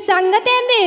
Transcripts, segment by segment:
సంగతేంది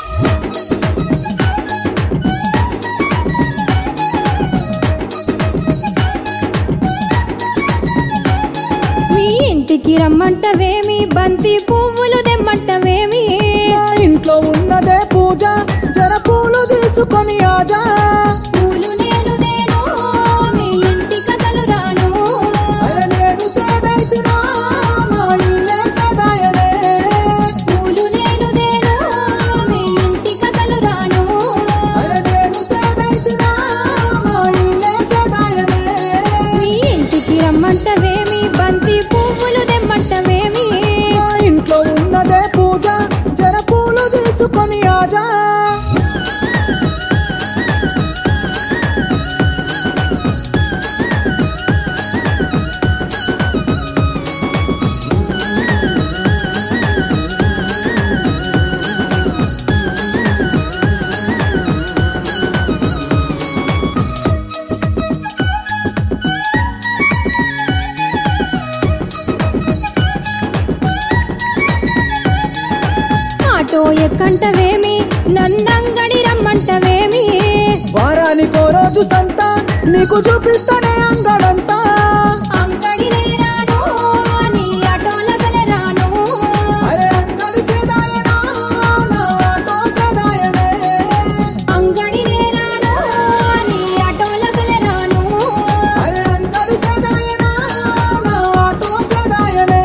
మీ ఇంటికి రమ్మంటవేమి బంతి పువ్వులు తెమ్మంటవేమి మా ఇంట్లో ఉన్నదే పూజ జర పూలు తీసుకొని ఆజా పూలు నేను దేను మీ ఇంటికి అసలు రాను అరే నేను సేదైతినా మా ఇల్లే సదాయనే పూలు నేను దేను మీ ఇంటికి అసలు రాను అరే నేను సేదైతినా మా ఇల్లే సదాయనే మీ ఇంటికి రమ్మంటవేమి బంతి పువ్వులు తెమ్మంటవేమి మా ఇంట్లో ఉన్నదే పూజ జర పూలు తీసుకొని ఆజా ఆటో ఎక్కంటవేమి నన్నంగడి రమ్మంటవేమి వారానికో రోజు సంత నీకు చూపిస్తానే అంగడంతా అంగడి రాను నీ ఆటోల సలే రాను అరే అంగడి సేదాయనా నా ఆటో సేదాయనే అంగడి రాను నీ ఆటోల సలే రాను అరే అంగడి సేదాయనా నా ఆటో సేదాయనే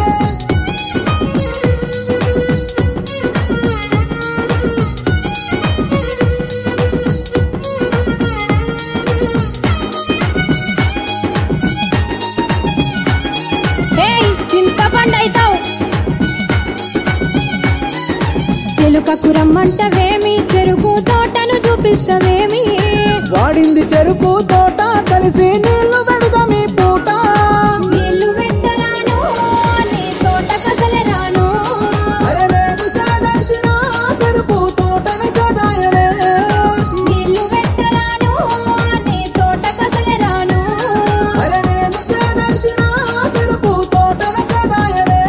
ఏయ్ చింతపండు అయితావు చెలుకకు రమ్మంటవేమి చెరుకు తోటను చూపిస్తవేమి వాడింది చెరుకు తోట కలిసి నీళ్లు పెడదాం ఈ పూట నీళ్లు పెట్టరాను నీ తోట కసలే రాను అరే నేను సేదైతినా చెరుకు తోటని సేదాయనే నీళ్లు పెట్టరాను నీ తోట కసలే రాను అరే నేను సేదైతినా చెరుకు తోటని సేదాయనే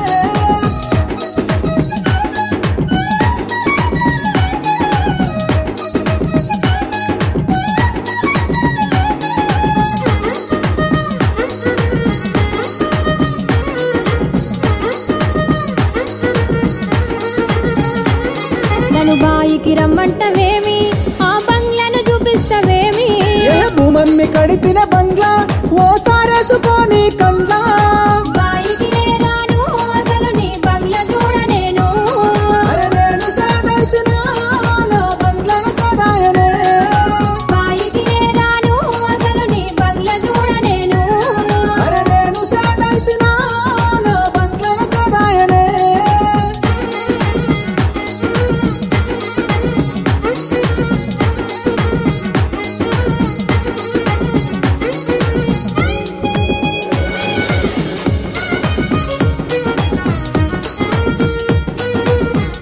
నన్ను బాయికి రమ్మంటవేమి ఆ బంగ్లాను చూపిస్తవేమి ఏ భూమమ్మి కడిపిన బంగ్లా ఓ సారేసుకొని కండ్లా బాయికి రాను అసలు నీ బంగ్లా చూడ నేను అరే నేను సేదైతినా నా బంగ్లాను సదాయనే బాయికి రాను అసలు నీ బంగ్లా చూడ నేను అరే నేను సేదైతినా నా బంగ్లాను సదాయనే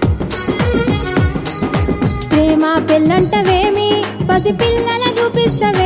ప్రేమ పెళ్ళంటవేమి పసి పిల్లల చూపిస్తవేమి